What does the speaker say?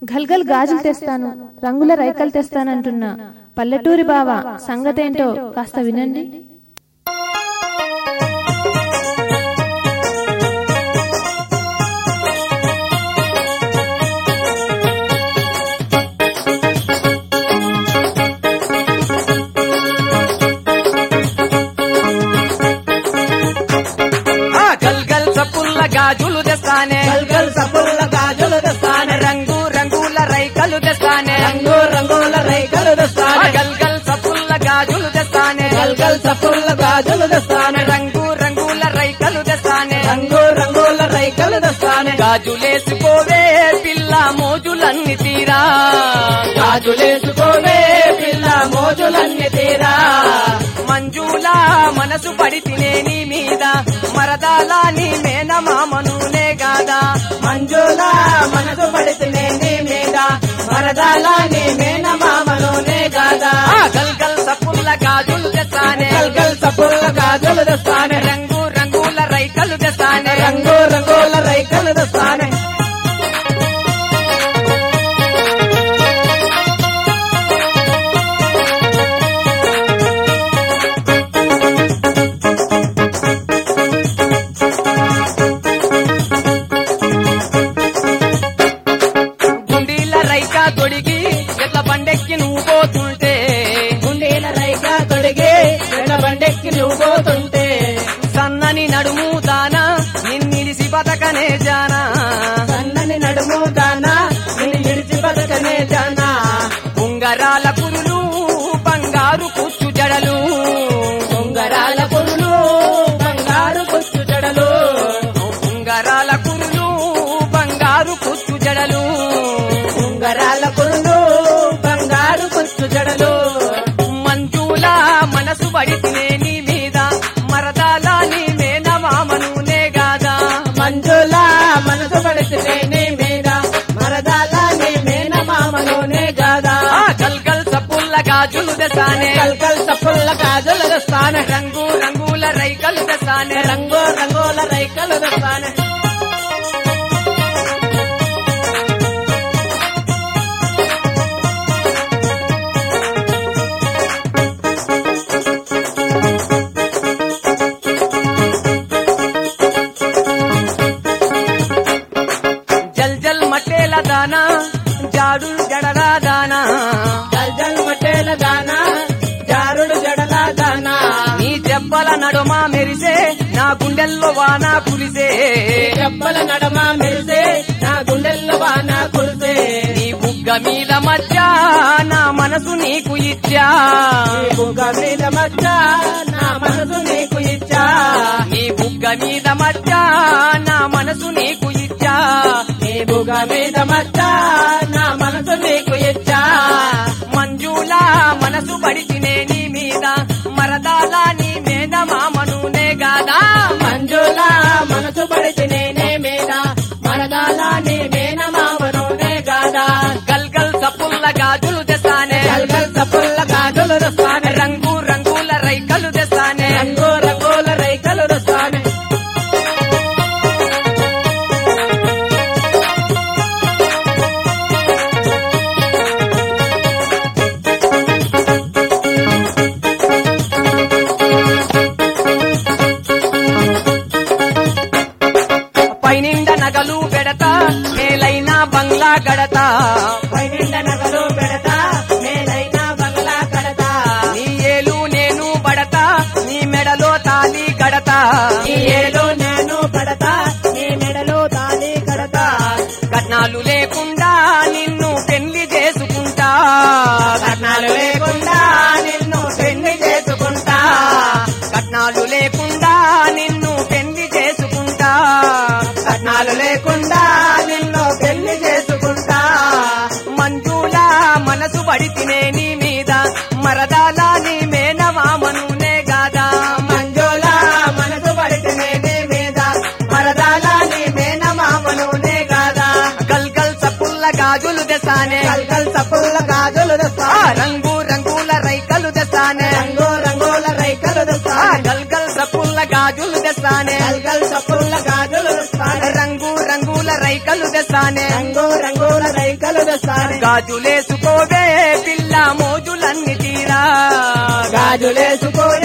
గల్గల్ గాజులు తెస్తాను రంగుల రైకలు తెస్తానంటున్నా పల్లెటూరి బావ సంగతేంటో కాస్త వినండి ఆ గల్ గల్ సప్పుల్ల గాజులు తెస్తానే గల్గల్ సప్పుల గాజులు తెస్తానే రంగు రంగుల రైకలు తెస్తానే రంగు రంగుల రైకలు ఆ తెస్తానే గల్ గల్ సప్పుల్ల గాజులు తెస్తానే గల్గల్ సప్పుల గాజులు తెస్తానే రంగు రంగుల రైకలు తెస్తానే రంగు రంగుల రైకలు తెస్తానే గాజులేసుకోవే పిల్ల మోజులన్నీ తీరా గాజులేసుకోవే పిల్ల మోజులన్నీ తీరా మంజులా మనసు పడి తినే నీ మీద మరదాలా నీ మేనమామనునే గాదా మంజుల మనసు పడితేనే నీ మీద మరదాల నీ మేన మామలోనే కాదా ఆ గల్ గల్ సప్పుల్ల గాజులు తెస్తానే గల్గల్ సప్పుల గాజులు తెస్తానే రంగు రంగుల రైకలు తెస్తానే రంగు రంగుల రైకలు తెస్తానే గుండీల రైక తొడిగి ఎట్ల బండెక్కి నువ్వు పోతుంటే గుండీల రైక తొడిగి ఎడ బండెక్కి నువ్వు పోతుంటే సన్నని నడుము దానా నిన్నిడిసి బతకనే జానా సన్నని నడుము దానా నిన్ను విడిచి బతకనే జానా ఉంగరాల పురులు బంగారు కుచ్చు జడలు ఉంగరాల పురులు బంగారు పుచ్చు జడలు ఉంగరాల కురులు బంగారు కుచ్చు జడలు ఉంగరాల పురులు బంగారు పుచ్చు జడలు మంజుల మనసు పడితేనే నీ మీద మరదాల నీ మేనమామనునే గాదా మంజుల మనసు పడితే నీ మీద మరదాల నీ మేన మామలోనే కాదా ఆ గల్ గల్ సప్పుల్ల గాజులు దసానే కల్కల్ సప్పుల గాజులు తెస్తానే రంగు రంగుల రైకలు దసానే రంగు రంగుల రైకలు తెస్తానే జల్ జల్ మట్టేల దానా జాడు జడరా దానా జల్ జల్ మట్టేల దానా జారుడు జడల దానా నీ దెబ్బల నడుమ మెరిసే నా గుండెల్లో వాన కురిసే చెప్పల నడమ మెరిసే నా గుండెల్లో వాన కురిసే నీ బుగ్గ మీద మధ్య నా మనసు నీకు ఇచ్చా నీ బుగ్గ మీద మచ్చ నా మనసు నీకు ఇచ్చా నీ బుగ్గ మీద మధ్య నా మనసు నీకు ఇచ్చా నీ బుగ్గ మీద మచ్చ నా మనసు నీకు ఇచ్చా మంజుల మనసు పడితినే నీ మీద మరదాల నీ మీద మామనునే గాదా మంజుల మనసు పడితే నేనే మీద మరదాల నీ మేన మామనునే కాదా గల్ గల్ సప్పుల్ల గాజులు తెస్తానే గల్గల్ సప్పుల్ల గాజులు రస్తానే రంగు రంగుల రైకలు తెస్తానే రంగు రంగుల రైకలు రస్తానే పైనిండ నగలు పెడతా నేలైన బంగ్లా గడతా పైనిండ నగలు పెడతా నేనైనా బంగ్లా కడతా నీ ఏలు నేను పడతా నీ మెడలో తాలి గడతా ఈ ఏలో నేను పడతా నీ మెడలో తాళి కడతా కట్నాలు లేకుండా నిన్ను పెళ్లి చేసుకుంటా కట్నాలు లేకుండా నిన్ను పెళ్లి చేసుకుంటా కట్నాలు లేకుండా నిన్ను పెళ్లి చేసుకుంటా కట్నాలు లేకుండా నిన్ను పెళ్లి చేసుకుంటా మంజుల మనసు పడితినే నీ మీద మరదాల నీ మేనమామనునే గాదా మంజుల మనసు పడితే నీ మీద మరదాల నీ మేన మామనునే కాదా గల్ గల్ సప్పుల్ల గాజులు తెస్తానే కల్కల్ సప్పుల గాజులు తెస్తా ఆ రంగు రంగుల రైకలు తెస్తానే రంగు రంగుల రైకలు తెస్తా ఆ గల్ గల్ సప్పుల్ల గాజులు తెస్తానే కల్కల్ సప్పుల గాజులు తెస్తా రంగు రంగుల రైకలు తెస్తానే రంగు రంగుల రైకలు గాజులు తెస్తానే గాజులేసుకోవే పిల్ల మోజులన్నీ తీరా గాజులేసుకో